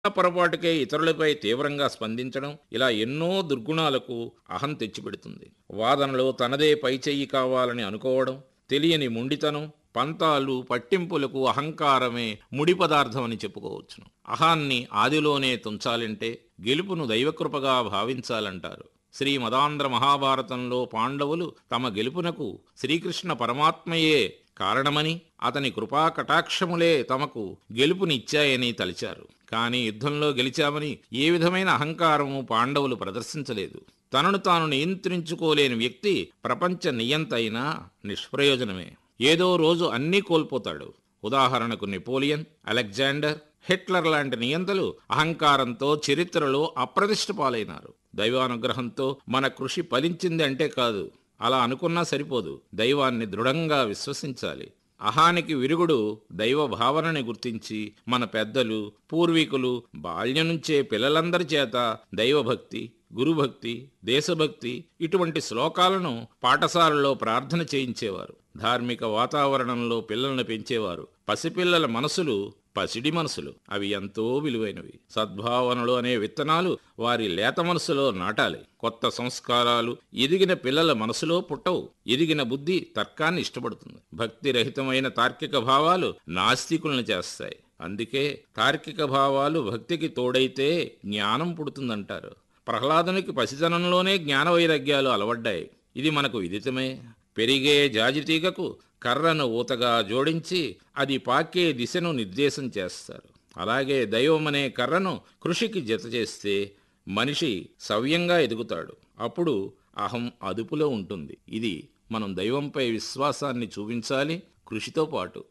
పొరపాటుకే ఇతరులపై తీవ్రంగా స్పందించడం ఇలా ఎన్నో దుర్గుణాలకు అహం తెచ్చిపెడుతుంది వాదనలో తనదే పైచెయ్యి కావాలని అనుకోవడం తెలియని మొండితనం పంతాలు పట్టింపులకు అహంకారమే ముడి పదార్థం అని చెప్పుకోవచ్చును అహాన్ని ఆదిలోనే తుంచాలంటే గెలుపును దైవకృపగా భావించాలంటారు శ్రీ మదాంధ్ర మహాభారతంలో పాండవులు తమ గెలుపునకు శ్రీకృష్ణ పరమాత్మయే కారణమని అతని కృపా కటాక్షములే తమకు గెలుపునిచ్చాయని తలిచారు కానీ యుద్ధంలో గెలిచామని ఏ విధమైన అహంకారము పాండవులు ప్రదర్శించలేదు తనను తాను నియంత్రించుకోలేని వ్యక్తి ప్రపంచ నియంత అయినా నిష్ప్రయోజనమే ఏదో రోజు అన్నీ కోల్పోతాడు ఉదాహరణకు నెపోలియన్ అలెగ్జాండర్ హిట్లర్ లాంటి నియంతలు అహంకారంతో చరిత్రలో అప్రతిష్ట పాలైనారు దైవానుగ్రహంతో మన కృషి ఫలించింది అంటే కాదు అలా అనుకున్నా సరిపోదు దైవాన్ని దృఢంగా విశ్వసించాలి అహానికి విరుగుడు దైవ భావనని గుర్తించి మన పెద్దలు పూర్వీకులు బాల్యం నుంచే పిల్లలందరి చేత దైవభక్తి గురుభక్తి దేశభక్తి ఇటువంటి శ్లోకాలను పాఠశాలలో ప్రార్థన చేయించేవారు ధార్మిక వాతావరణంలో పిల్లలను పెంచేవారు పసిపిల్లల మనసులు పసిడి మనసులు అవి ఎంతో విలువైనవి సద్భావనలు అనే విత్తనాలు వారి లేత మనసులో నాటాలి కొత్త సంస్కారాలు ఎదిగిన పిల్లల మనసులో పుట్టవు ఎదిగిన బుద్ధి తర్కాన్ని ఇష్టపడుతుంది భక్తి రహితమైన తార్కిక భావాలు నాస్తికులను చేస్తాయి అందుకే తార్కిక భావాలు భక్తికి తోడైతే జ్ఞానం పుడుతుందంటారు ప్రహ్లాదునికి పసితనంలోనే జ్ఞాన వైరాగ్యాలు అలవడ్డాయి ఇది మనకు విదితమే పెరిగే జాజితీగకు కర్రను ఊతగా జోడించి అది పాకే దిశను నిర్దేశం చేస్తారు అలాగే దైవం అనే కర్రను కృషికి జత చేస్తే మనిషి సవ్యంగా ఎదుగుతాడు అప్పుడు అహం అదుపులో ఉంటుంది ఇది మనం దైవంపై విశ్వాసాన్ని చూపించాలి కృషితో పాటు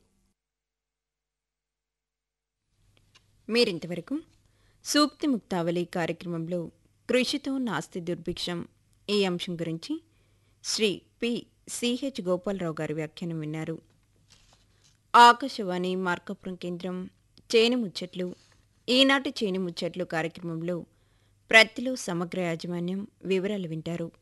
మీరింతవరకు సూక్తి ముక్తావళి కార్యక్రమంలో కృషితో నాస్తి దుర్భిక్షం ఈ అంశం గురించి శ్రీ పి సిహెచ్ గోపాలరావు గారి వ్యాఖ్యానం విన్నారు ఆకాశవాణి మార్కపురం కేంద్రం చేను ముచ్చట్లు ఈనాటి చేను ముచ్చట్లు కార్యక్రమంలో ప్రత్తిలో సమగ్ర యాజమాన్యం వివరాలు వింటారు